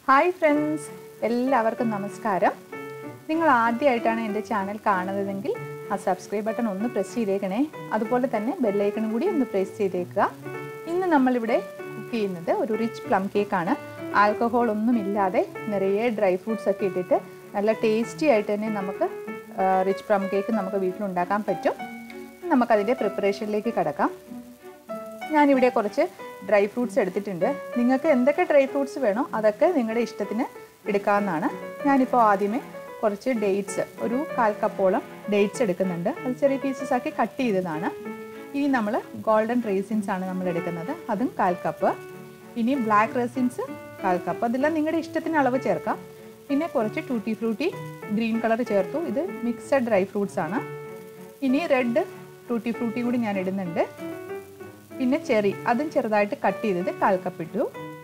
hi friends എല്ലാവർക്കും നമസ്കാരം നിങ്ങൾ ആദ്യമായിട്ടാണ് എൻ്റെ ചാനൽ കാണുന്നതെങ്കിൽ ആ സബ്സ്ക്രൈബ് ബട്ടൺ ഒന്ന് പ്രസ് ചെയ്തേക്കണേ അതുപോലെ തന്നെ ബെല്ലൈക്കണും കൂടി ഒന്ന് പ്രസ് ചെയ്തേക്കുക ഇന്ന് നമ്മളിവിടെ കുക്ക് ചെയ്യുന്നത് ഒരു റിച്ച് പ്ലം കേക്കാണ് ആൽക്കഹോൾ ഒന്നും ഇല്ലാതെ നിറയെ ഡ്രൈ ഫ്രൂട്ട്സ് ഒക്കെ ഇട്ടിട്ട് നല്ല ടേസ്റ്റി ആയിട്ട് തന്നെ നമുക്ക് റിച്ച് പ്ലം കേക്ക് നമുക്ക് വീട്ടിലുണ്ടാക്കാൻ പറ്റും നമുക്കതിൻ്റെ പ്രിപ്പറേഷനിലേക്ക് കിടക്കാം ഞാനിവിടെ കുറച്ച് ഡ്രൈ ഫ്രൂട്ട്സ് എടുത്തിട്ടുണ്ട് നിങ്ങൾക്ക് എന്തൊക്കെ ഡ്രൈ ഫ്രൂട്ട്സ് വേണോ അതൊക്കെ നിങ്ങളുടെ ഇഷ്ടത്തിന് എടുക്കാവുന്നതാണ് ഞാനിപ്പോൾ ആദ്യമേ കുറച്ച് ഡേറ്റ്സ് ഒരു കാൽ കപ്പോളം ഡേറ്റ്സ് എടുക്കുന്നുണ്ട് അത് ചെറിയ പീസസ് ആക്കി കട്ട് ചെയ്തതാണ് ഇനി നമ്മൾ ഗോൾഡൻ റേസിൻസ് ആണ് നമ്മൾ എടുക്കുന്നത് അതും കാൽ കപ്പ് ഇനി ബ്ലാക്ക് റേസിൻസ് കാൽ കപ്പ് അതെല്ലാം നിങ്ങളുടെ ഇഷ്ടത്തിന് അളവ് ചേർക്കാം പിന്നെ കുറച്ച് ടൂട്ടി ഫ്രൂട്ടി ഗ്രീൻ കളർ ചേർത്തു ഇത് മിക്സഡ് ഡ്രൈ ഫ്രൂട്ട്സ് ആണ് ഇനി റെഡ് ടൂട്ടി ഫ്രൂട്ടി കൂടി ഞാൻ ഇടുന്നുണ്ട് പിന്നെ ചെറി അതും ചെറുതായിട്ട് കട്ട് ചെയ്തത് കാൽ കപ്പ് ഇട്ടു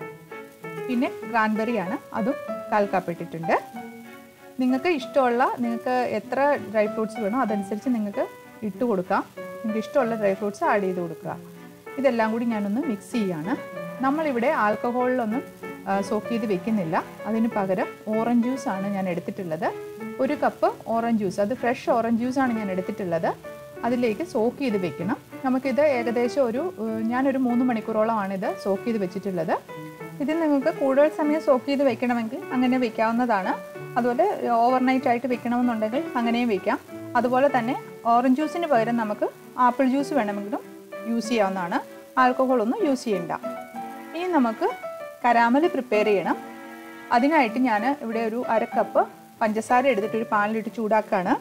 പിന്നെ ക്രാൻബെറി ആണ് അതും കാൽ കപ്പ് ഇട്ടിട്ടുണ്ട് നിങ്ങൾക്ക് ഇഷ്ടമുള്ള നിങ്ങൾക്ക് എത്ര ഡ്രൈ ഫ്രൂട്ട്സ് വേണോ അതനുസരിച്ച് നിങ്ങൾക്ക് ഇട്ട് കൊടുക്കാം നിങ്ങൾക്ക് ഇഷ്ടമുള്ള ഡ്രൈ ഫ്രൂട്ട്സ് ആഡ് ചെയ്ത് കൊടുക്കുക ഇതെല്ലാം കൂടി ഞാനൊന്ന് മിക്സ് ചെയ്യാണ് നമ്മളിവിടെ ആൽക്കഹോളിലൊന്നും സോക്ക് ചെയ്ത് വെക്കുന്നില്ല അതിന് പകരം ഓറഞ്ച് ജ്യൂസ് ആണ് ഞാൻ എടുത്തിട്ടുള്ളത് ഒരു കപ്പ് ഓറഞ്ച് ജ്യൂസ് അത് ഫ്രഷ് ഓറഞ്ച് ജ്യൂസ് ആണ് ഞാൻ എടുത്തിട്ടുള്ളത് അതിലേക്ക് സോക്ക് ചെയ്ത് വെക്കണം നമുക്കിത് ഏകദേശം ഒരു ഏഹ്, ഞാനൊരു മൂന്ന് മണിക്കൂറോളമാണ് ഇത് സോക്ക് ചെയ്ത് വെച്ചിട്ടുള്ളത് ഇതിൽ നിങ്ങൾക്ക് കൂടുതൽ സമയം സോക്ക് ചെയ്ത് വെക്കണമെങ്കിൽ അങ്ങനെ വെക്കാവുന്നതാണ് അതുപോലെ ഓവർനൈറ്റ് ആയിട്ട് വെക്കണമെന്നുണ്ടെങ്കിൽ അങ്ങനെയും വെക്കാം അതുപോലെ തന്നെ ഓറഞ്ച് ജ്യൂസിന് പകരം നമുക്ക് ആപ്പിൾ ജ്യൂസ് വേണമെങ്കിലും യൂസ് ചെയ്യാവുന്നതാണ് ആൽക്കഹോൾ ഒന്നും യൂസ് ചെയ്യണ്ട ഇനി നമുക്ക് കരാമൽ പ്രിപ്പയർ ചെയ്യണം അതിനായിട്ട് ഞാൻ ഇവിടെ ഒരു അര കപ്പ് പഞ്ചസാര എടുത്തിട്ട് ഒരു പാനിലിട്ട് ചൂടാക്കുകയാണ്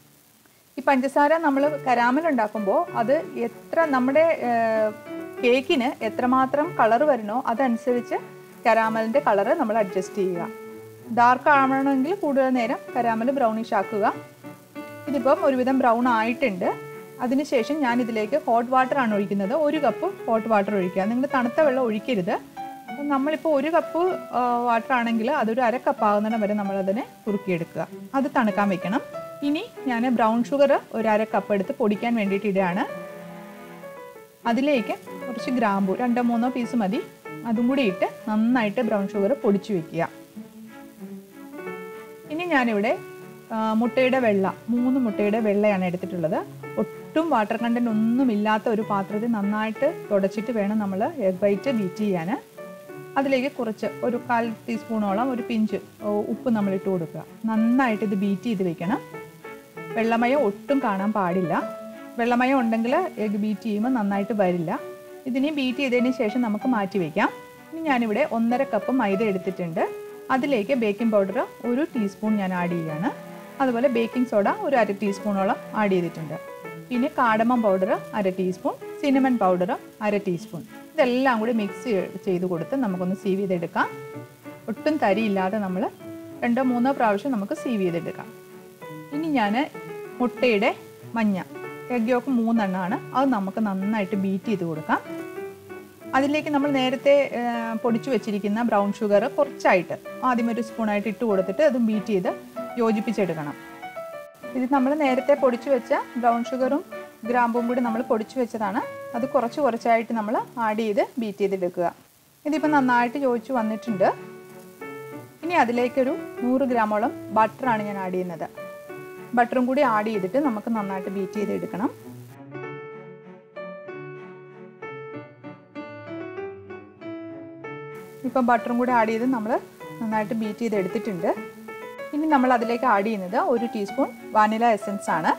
ഈ പഞ്ചസാര നമ്മൾ കരാമൽ ഉണ്ടാക്കുമ്പോൾ അത് എത്ര നമ്മുടെ ഏഹ്, കേക്കിന് എത്രമാത്രം കളർ വരണോ അതനുസരിച്ച് കരാമലിൻ്റെ കളറ് നമ്മൾ അഡ്ജസ്റ്റ് ചെയ്യുക ഡാർക്ക് ആവണമെങ്കിൽ കൂടുതൽ നേരം കരാമൽ ബ്രൗണിഷ് ആക്കുക ഇതിപ്പം ഒരുവിധം ബ്രൗൺ ആയിട്ടുണ്ട് അതിനുശേഷം ഞാൻ ഇതിലേക്ക് ഹോട്ട് വാട്ടർ ആണ് ഒഴിക്കുന്നത് ഒരു കപ്പ് ഹോട്ട് വാട്ടർ ഒഴിക്കുക നിങ്ങൾ തണുത്ത വെള്ളം ഒഴിക്കരുത് അപ്പം നമ്മളിപ്പോൾ ഒരു കപ്പ് വാട്ടർ ആണെങ്കിൽ അതൊരു അര കപ്പ് ആകുന്നിടം വരെ നമ്മളതിനെ കുറുക്കിയെടുക്കുക അത് തണുക്കാൻ വെക്കണം ഇനി ഞാൻ ബ്രൗൺ ഷുഗർ ഒരു അര കപ്പ് എടുത്ത് പൊടിക്കാൻ വേണ്ടിയിട്ട് ഇടുകയാണ് അതിലേക്ക് കുറച്ച് ഗ്രാമ്പു രണ്ടോ മൂന്നോ പീസ് മതി അതും കൂടി ഇട്ട് നന്നായിട്ട് ബ്രൗൺ ഷുഗർ പൊടിച്ചു വെക്കുക ഇനി ഞാനിവിടെ ആ, മുട്ടയുടെ വെള്ള മൂന്ന് മുട്ടയുടെ വെള്ളയാണ് എടുത്തിട്ടുള്ളത് ഒട്ടും വാട്ടർ കണ്ടന്റ് ഒന്നും ഇല്ലാത്ത ഒരു പാത്രത്തിൽ നന്നായിട്ട് തുടച്ചിട്ട് വേണം നമ്മൾ എഗ് വൈറ്റ് ബീറ്റ് ചെയ്യാൻ അതിലേക്ക് കുറച്ച് ഒരു കാൽ ടീസ്പൂണോളം ഒരു പിഞ്ച് ഓ, ഉപ്പ് നമ്മൾ ഇട്ട് കൊടുക്കുക നന്നായിട്ട് ഇത് ബീറ്റ് ചെയ്ത് വെക്കണം വെള്ളമയം ഒട്ടും കാണാൻ പാടില്ല വെള്ളമയം ഉണ്ടെങ്കിൽ എഗ് ബീറ്റ് ചെയ്യുമ്പോൾ നന്നായിട്ട് വരില്ല ഇതിനെ ബീറ്റ് ചെയ്തതിന് ശേഷം നമുക്ക് മാറ്റി വയ്ക്കാം ഇനി ഞാനിവിടെ ഒന്നര കപ്പ് മൈദ എടുത്തിട്ടുണ്ട് അതിലേക്ക് ബേക്കിംഗ് പൗഡർ ഒരു ടീസ്പൂൺ ഞാൻ ആഡ് ചെയ്യുകയാണ് അതുപോലെ ബേക്കിംഗ് സോഡ ഒരു അര ടീസ്പൂണോളം ആഡ് ചെയ്തിട്ടുണ്ട് പിന്നെ കാടമം പൗഡർ അര ടീസ്പൂൺ സിനമൺ പൗഡർ അര ടീസ്പൂൺ ഇതെല്ലാം കൂടി മിക്സ് ചെയ്ത് കൊടുത്ത് നമുക്കൊന്ന് സീവ് ചെയ്തെടുക്കാം ഒട്ടും തരിയില്ലാതെ നമ്മൾ രണ്ടോ മൂന്നോ പ്രാവശ്യം നമുക്ക് സീവ് ചെയ്തെടുക്കാം ഇനി ഞാൻ മുട്ടയുടെ മഞ്ഞ എഗ് യോക്ക് മൂന്നെണ്ണമാണ് അത് നമുക്ക് നന്നായിട്ട് ബീറ്റ് ചെയ്ത് കൊടുക്കാം അതിലേക്ക് നമ്മൾ നേരത്തെ ആ, പൊടിച്ചു വെച്ചിരിക്കുന്ന ബ്രൗൺ ഷുഗർ കുറച്ചായിട്ട് ആദ്യം ഒരു സ്പൂണായിട്ട് ഇട്ട് കൊടുത്തിട്ട് അതും ബീറ്റ് ചെയ്ത് യോജിപ്പിച്ചെടുക്കണം ഇത് നമ്മൾ നേരത്തെ പൊടിച്ചു വെച്ച ബ്രൗൺ ഷുഗറും ഗ്രാമ്പും കൂടി നമ്മൾ പൊടിച്ചു വെച്ചതാണ് അത് കുറച്ച് കുറച്ചായിട്ട് നമ്മൾ ആഡ് ചെയ്ത് ബീറ്റ് ചെയ്തെടുക്കുക ഇതിപ്പോൾ നന്നായിട്ട് യോജിച്ച് വന്നിട്ടുണ്ട് ഇനി അതിലേക്കൊരു നൂറ് ഗ്രാമോളം ബട്ടറാണ് ഞാൻ ആഡ് ചെയ്യുന്നത് ബട്ടറും കൂടി ആഡ് ചെയ്തിട്ട് നമുക്ക് നന്നായിട്ട് ബീറ്റ് ചെയ്തെടുക്കണം ഇപ്പം ബട്ടറും കൂടി ആഡ് ചെയ്ത് നമ്മൾ നന്നായിട്ട് ബീറ്റ് ചെയ്ത് എടുത്തിട്ടുണ്ട് ഇനി നമ്മൾ അതിലേക്ക് ആഡ് ചെയ്യുന്നത് ഒരു ടീസ്പൂൺ വാനില എസൻസ് ആണ്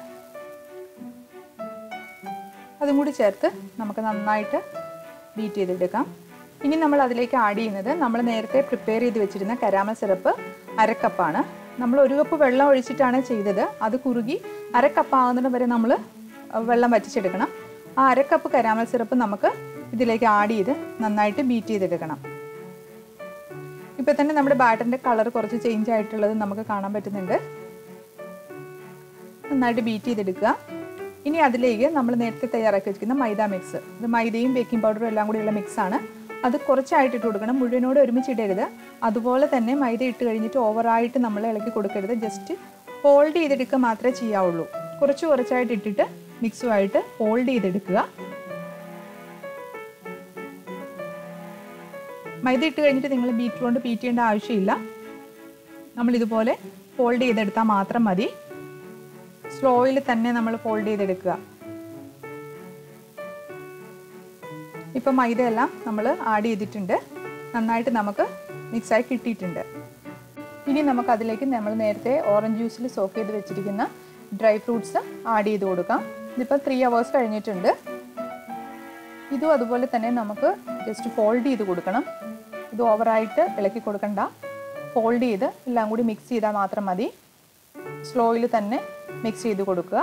അതും കൂടി ചേർത്ത് നമുക്ക് നന്നായിട്ട് ബീറ്റ് ചെയ്തെടുക്കാം ഇനി നമ്മൾ അതിലേക്ക് ആഡ് ചെയ്യുന്നത് നമ്മൾ നേരത്തെ പ്രിപ്പയർ ചെയ്ത് വെച്ചിരുന്ന കരാമൽ സിറപ്പ് അരക്കപ്പാണ് നമ്മൾ ഒരു കപ്പ് വെള്ളം ഒഴിച്ചിട്ടാണ് ചെയ്തത് അത് കുറുകി അരക്കപ്പ് ആകുന്നിടം വരെ നമ്മൾ വെള്ളം വറ്റിച്ചെടുക്കണം ആ അരക്കപ്പ് കരാമൽ സിറപ്പ് നമുക്ക് ഇതിലേക്ക് ആഡ് ചെയ്ത് നന്നായിട്ട് ബീറ്റ് ചെയ്തെടുക്കണം ഇപ്പം തന്നെ നമ്മുടെ ബാറ്ററിൻ്റെ കളർ കുറച്ച് ചേഞ്ച് ആയിട്ടുള്ളത് നമുക്ക് കാണാൻ പറ്റുന്നുണ്ട് നന്നായിട്ട് ബീറ്റ് ചെയ്തെടുക്കുക ഇനി അതിലേക്ക് നമ്മൾ നേരത്തെ തയ്യാറാക്കി വെച്ചിരിക്കുന്ന മൈദ മിക്സ് ഇത് മൈദയും ബേക്കിംഗ് പൗഡറും എല്ലാം കൂടിയുള്ള മിക്സാണ് അത് കുറച്ചായിട്ട് ഇട്ട് കൊടുക്കണം മുഴുവനോട് ഒരുമിച്ച് ഇടരുത് അതുപോലെ തന്നെ മൈദ ഇട്ട് കഴിഞ്ഞിട്ട് ഓവറായിട്ട് നമ്മൾ ഇളക്കി കൊടുക്കരുത് ജസ്റ്റ് ഹോൾഡ് ചെയ്തെടുക്കുക മാത്രമേ ചെയ്യാവുള്ളൂ കുറച്ച് കുറച്ചായിട്ട് ഇട്ടിട്ട് മിക്സുമായിട്ട് ഹോൾഡ് ചെയ്തെടുക്കുക മൈദ ഇട്ട് കഴിഞ്ഞിട്ട് നിങ്ങൾ ബീറ്റർ കൊണ്ട് ബീറ്റ് ചെയ്യേണ്ട ആവശ്യമില്ല നമ്മൾ ഇതുപോലെ ഫോൾഡ് ചെയ്തെടുത്താൽ മാത്രം മതി സ്ലോയിൽ തന്നെ നമ്മൾ ഫോൾഡ് ചെയ്തെടുക്കുക ഇപ്പം മൈദയെല്ലാം നമ്മൾ ആഡ് ചെയ്തിട്ടുണ്ട് നന്നായിട്ട് നമുക്ക് മിക്സായി കിട്ടിയിട്ടുണ്ട് ഇനി നമുക്ക് അതിലേക്ക് നമ്മൾ നേരത്തെ ഓറഞ്ച് ജ്യൂസിൽ സോക്ക് ചെയ്ത് വെച്ചിരിക്കുന്ന ഡ്രൈ ഫ്രൂട്ട്സ് ആഡ് ചെയ്ത് കൊടുക്കാം ഇതിപ്പോൾ ത്രീ അവേഴ്സ് കഴിഞ്ഞിട്ടുണ്ട് ഇതും അതുപോലെ തന്നെ നമുക്ക് ജസ്റ്റ് ഫോൾഡ് ചെയ്ത് കൊടുക്കണം ഇത് ഓവറായിട്ട് ഇളക്കി കൊടുക്കണ്ട ഫോൾഡ് ചെയ്ത് എല്ലാം കൂടി മിക്സ് ചെയ്താൽ മാത്രം മതി സ്ലോയിൽ തന്നെ മിക്സ് ചെയ്ത് കൊടുക്കുക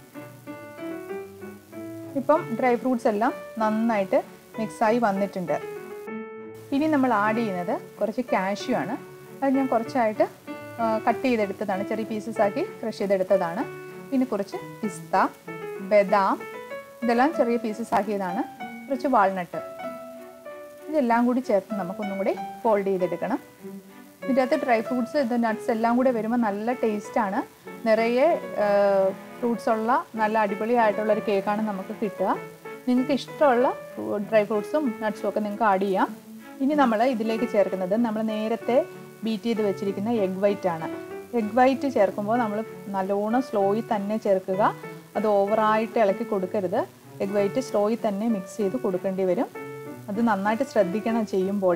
ഇപ്പം ഡ്രൈ ഫ്രൂട്ട്സ് എല്ലാം നന്നായിട്ട് മിക്സായി വന്നിട്ടുണ്ട് ഇനി നമ്മൾ ആഡ് ചെയ്യുന്നത് കുറച്ച് കാഷ്യൂ ആണ് അത് ഞാൻ കുറച്ചായിട്ട് കട്ട് ചെയ്തെടുത്തതാണ് ചെറിയ പീസസ് ആക്കി ക്രഷ് ചെയ്തെടുത്തതാണ് പിന്നെ കുറച്ച് പിസ്ത ബദാം ഇതെല്ലാം ചെറിയ പീസസ് ആക്കിയതാണ് കുറച്ച് വാൾനട്ട് ഇതെല്ലാം കൂടി ചേർത്ത് നമുക്കൊന്നും കൂടി ഫോൾഡ് ചെയ്തെടുക്കണം ഇതിൻ്റെ അകത്ത് ഡ്രൈ ഫ്രൂട്ട്സ് ഇത് നട്ട്സ് എല്ലാം കൂടെ വരുമ്പോൾ നല്ല ടേസ്റ്റാണ് നിറയെ ഫ്രൂട്ട്സ് ഉള്ള നല്ല അടിപൊളിയായിട്ടുള്ള ഒരു കേക്കാണ് നമുക്ക് കിട്ടുക നിങ്ങൾക്ക് ഇഷ്ടമുള്ള ഡ്രൈ ഫ്രൂട്ട്സും നട്ട്സും ഒക്കെ നിങ്ങൾക്ക് ആഡ് ചെയ്യാം ഇനി നമ്മൾ ഇതിലേക്ക് ചേർക്കുന്നത് നമ്മൾ നേരത്തെ ബീറ്റ് ചെയ്ത് വെച്ചിരിക്കുന്ന എഗ് വൈറ്റ് ആണ് എഗ് വൈറ്റ് ചേർക്കുമ്പോൾ നമ്മൾ നല്ലോണം സ്ലോയിൽ തന്നെ ചേർക്കുക അത് ഓവറായിട്ട് ഇളക്കി കൊടുക്കരുത് എഗ് വൈറ്റ് സ്ലോയിൽ തന്നെ മിക്സ് ചെയ്ത് കൊടുക്കേണ്ടി വരും അത് നന്നായിട്ട് ശ്രദ്ധിക്കണം ചെയ്യുമ്പോൾ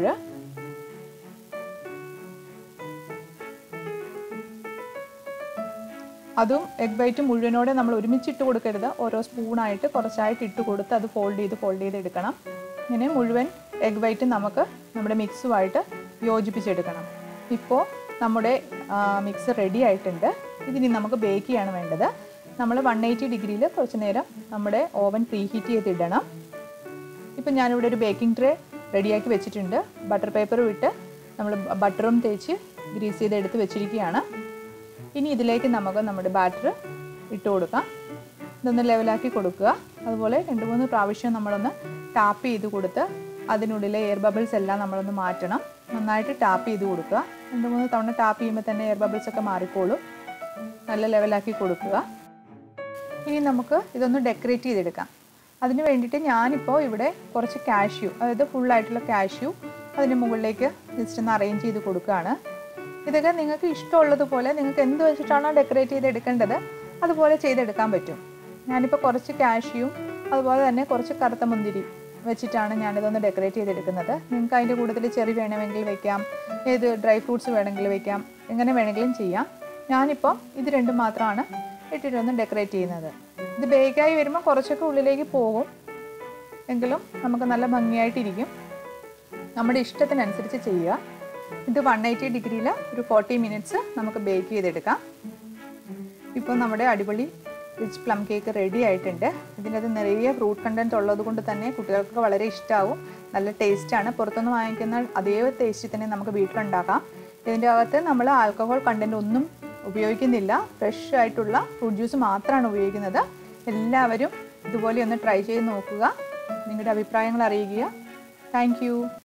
അതും എഗ് വൈറ്റ് മുഴുവനോടെ നമ്മൾ ഒരുമിച്ച് ഇട്ട് കൊടുക്കരുത് ഓരോ സ്പൂണായിട്ട് കുറച്ചായിട്ട് ഇട്ട് കൊടുത്ത് അത് ഫോൾഡ് ചെയ്ത് ഫോൾഡ് ചെയ്ത് എടുക്കണം ഇങ്ങനെ മുഴുവൻ എഗ് വൈറ്റ് നമുക്ക് നമ്മുടെ മിക്സുമായിട്ട് യോജിപ്പിച്ചെടുക്കണം ഇപ്പോൾ നമ്മുടെ മിക്സ് റെഡി ആയിട്ടുണ്ട് ഇതിനി നമുക്ക് ബേക്ക് ചെയ്യാണ് വേണ്ടത് നമ്മൾ വൺ എയ്റ്റി ഡിഗ്രിയിൽ കുറച്ച് നേരം നമ്മുടെ ഓവൻ പ്രീ ഹീറ്റ് ചെയ്തിടണം ഇപ്പം ഞാനിവിടെ ഒരു ബേക്കിംഗ് ട്രേ റെഡിയാക്കി വെച്ചിട്ടുണ്ട് ബട്ടർ പേപ്പറും ഇട്ട് നമ്മൾ ബട്ടറും തേച്ച് ഗ്രീസ് ചെയ്ത് എടുത്ത് വെച്ചിരിക്കുകയാണ് ഇനി ഇതിലേക്ക് നമുക്ക് നമ്മുടെ ബാറ്റർ ഇട്ട് കൊടുക്കാം ഇതൊന്ന് ലെവലാക്കി കൊടുക്കുക അതുപോലെ രണ്ട് മൂന്ന് പ്രാവശ്യം നമ്മളൊന്ന് ടാപ്പ് ചെയ്ത് കൊടുത്ത് അതിനുള്ളിലെ എയർ ബബിൾസ് എല്ലാം നമ്മളൊന്ന് മാറ്റണം നന്നായിട്ട് ടാപ്പ് ചെയ്ത് കൊടുക്കുക രണ്ട് മൂന്ന് തവണ ടാപ്പ് ചെയ്യുമ്പോൾ തന്നെ എയർ ബബിൾസ് ഒക്കെ മാറിക്കോളും നല്ല ലെവലാക്കി കൊടുക്കുക ഇനി നമുക്ക് ഇതൊന്ന് ഡെക്കറേറ്റ് ചെയ്തെടുക്കാം അതിന് വേണ്ടിയിട്ട് ഞാനിപ്പോൾ ഇവിടെ കുറച്ച് കാഷ്യൂ അതായത് ഫുള്ളായിട്ടുള്ള കാഷ്യൂ അതിന് മുകളിലേക്ക് ജസ്റ്റ് ഒന്ന് അറേഞ്ച് ചെയ്ത് കൊടുക്കുകയാണ് ഇതൊക്കെ നിങ്ങൾക്ക് ഇഷ്ടമുള്ളതുപോലെ നിങ്ങൾക്ക് എന്ത് വെച്ചിട്ടാണോ ഡെക്കറേറ്റ് ചെയ്ത് എടുക്കേണ്ടത് അതുപോലെ ചെയ്തെടുക്കാൻ പറ്റും ഞാനിപ്പോൾ കുറച്ച് കാഷ്യൂം അതുപോലെ തന്നെ കുറച്ച് കറുത്ത മുന്തിരി വെച്ചിട്ടാണ് ഞാനിതൊന്ന് ഡെക്കറേറ്റ് ചെയ്തെടുക്കുന്നത് നിങ്ങൾക്ക് അതിൻ്റെ കൂടുതൽ ചെറി വേണമെങ്കിൽ വെക്കാം ഏത് ഡ്രൈ ഫ്രൂട്ട്സ് വേണമെങ്കിൽ വെക്കാം എങ്ങനെ വേണമെങ്കിലും ചെയ്യാം ഞാനിപ്പോൾ ഇത് രണ്ടും മാത്രമാണ് ഇട്ടിട്ടൊന്ന് ഡെക്കറേറ്റ് ചെയ്യുന്നത് ഇത് ബേക്കായി വരുമ്പോൾ കുറച്ചൊക്കെ ഉള്ളിലേക്ക് പോകും എങ്കിലും നമുക്ക് നല്ല ഭംഗിയായിട്ടിരിക്കും നമ്മുടെ ഇഷ്ടത്തിനനുസരിച്ച് ചെയ്യുക ഇത് വൺ എയ്റ്റി ഡിഗ്രിയിൽ ഒരു ഫോർട്ടി മിനിറ്റ്സ് നമുക്ക് ബേക്ക് ചെയ്തെടുക്കാം ഇപ്പോൾ നമ്മുടെ അടിപൊളി റിച്ച് പ്ലം കേക്ക് റെഡി ആയിട്ടുണ്ട് ഇതിനകത്ത് നിറയെ ഫ്രൂട്ട് കണ്ടൻറ്റ് ഉള്ളത് കൊണ്ട് തന്നെ കുട്ടികൾക്ക് വളരെ ഇഷ്ടമാവും നല്ല ടേസ്റ്റാണ് പുറത്തുനിന്ന് വാങ്ങിക്കുന്ന അതേ ടേസ്റ്റിൽ തന്നെ നമുക്ക് വീട്ടിലുണ്ടാക്കാം ഇതിൻ്റെ അകത്ത് നമ്മൾ ആൽക്കഹോൾ കണ്ടൻറ്റ് ഒന്നും ഉപയോഗിക്കുന്നില്ല ഫ്രഷ് ആയിട്ടുള്ള ഫ്രൂട്ട് ജ്യൂസ് മാത്രമാണ് ഉപയോഗിക്കുന്നത് എല്ലാവരും ഇതുപോലെ ഒന്ന് ട്രൈ ചെയ്ത് നോക്കുക നിങ്ങളുടെ അഭിപ്രായങ്ങൾ അറിയിക്കുക താങ്ക്